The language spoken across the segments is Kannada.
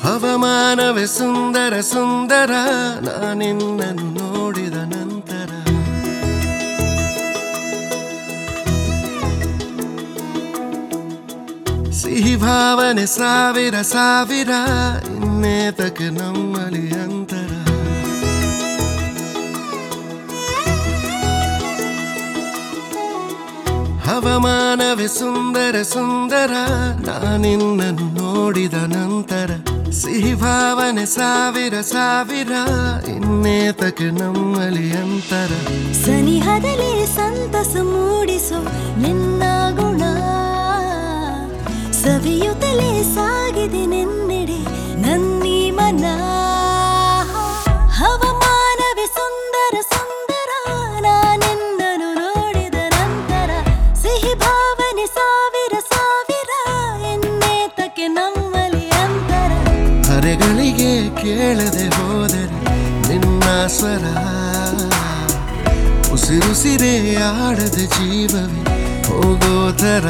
ಹವಮಾನವೇ ಸುಂದರ ಸುಂದರ ನಾನಿನ್ನನ್ನು ನೋಡಿದ ನಂತರ ಸಿಹಿ ಭಾವನೆ ಸಾವಿರ ಸಾವಿರ ಇನ್ನೇತಕ್ಕೆ ನಮ್ಮಲ್ಲಿ ಅಂತರ ಹವಮಾನವೇ ಸುಂದರ ಸುಂದರ ನಾನಿನ್ನನ್ನು ನೋಡಿದ ನಂತರ ಸಿಹಿ ಭಾವನೆ ಸಾವಿರ ಸಾವಿರ ಇನ್ನೇತಕ್ಕೆ ನಮ್ಮಲ್ಲಿ ಅಂತರ ಸನಿಹದಲ್ಲಿ ಸಂತಸ ಮೂಡಿಸೋ ನಿನ್ನ ಗುಣ ಸವಿಯುತ್ತಲೇ ಸಾಗಿದೆ ನಿನ್ನೆಡೆ ನನ್ನೀ ಮನ ಹವಾಮಾನವೇ ಸುಂದರ ಸುಂದರ ನಾನೆಂದನು ನೋಡಿದ ನಂತರ ಸಿಹಿ ಭಾವನೆ ಸಾವಿರ ಸಾವಿರ ಎನ್ನೇತಕ್ಕೆ ನಮ್ಮಲ್ಲಿ ಅಂತರ ಅರೆಗಳಿಗೆ ಕೇಳದೆ ಹೋದರೆ ನಿನ್ನ ಸ್ವರ ಉಸಿರುಸಿರೇ ಆಡದ ಜೀವವೇ ಹೋಗೋ ಥರ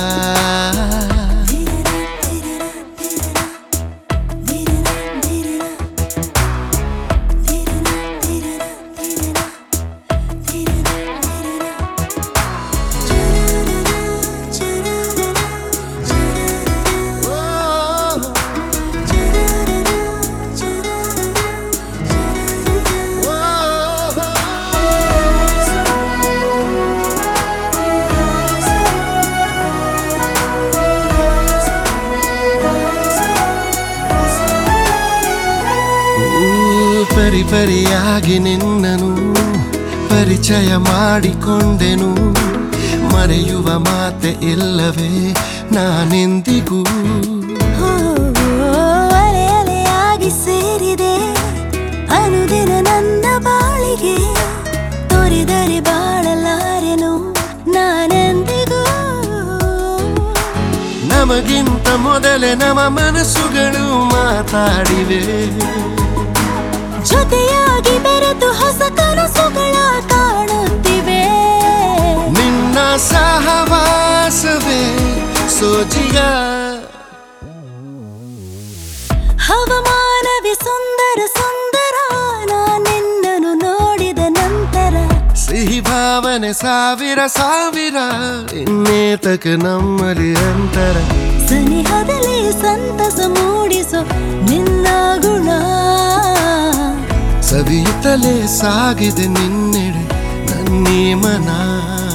ಊ, ಪರಿ ಪರಿಯಾಗಿ ನಿನ್ನನು ಪರಿಚಯ ಮಾಡಿಕೊಂಡೆನು ಮರೆಯುವ ಮಾತೆ ಇಲ್ಲವೇ ನಾನೆಂದಿಗೂ ಓ, ಅಲೆ ಅಲೆಯಾಗಿ ಸೇರಿದೆ ಅನುದಿನ ನನ್ನ ಬಾಳಿಗೆ ತೊರೆದರೆ ಬಾಳಲಾರೆನು ನಾನೆಂದಿಗೂ ನಮಗಿಂತ ಮೊದಲೇ ನಮ್ಮ ಮನಸ್ಸುಗಳು ಮಾತಾಡಿವೆ ಜೊತೆಯಾಗಿ ಬೆರೆತು ಹೊಸ ಕನಸುಗಳ ಕಾಣುತ್ತಿವೆ ನಿನ್ನ ಸಹವಾಸವೇ ಸೋಜಿಗ ಹವಾಮಾನವೇ ಸುಂದರ ಸುಂದರ ನಾನೆನ್ನನು ನೋಡಿದ ನಂತರ ಸಿಹಿ ಭಾವನೆ ಸಾವಿರ ಸಾವಿರ ಇನ್ನೇತಕ್ಕೆ ನಮ್ಮಲ್ಲಿ ಅಂತರ ಸನಿಹದಲ್ಲಿ ಸಂತಸ ಮೂಡಿಸೋ ನಿನ್ನ ಗುಣ ಸವಿಯುತ್ತಲೇ ಸಾಗಿದೆ ನಿನ್ನೆಡೆ ನನ್ನೀ ಮನ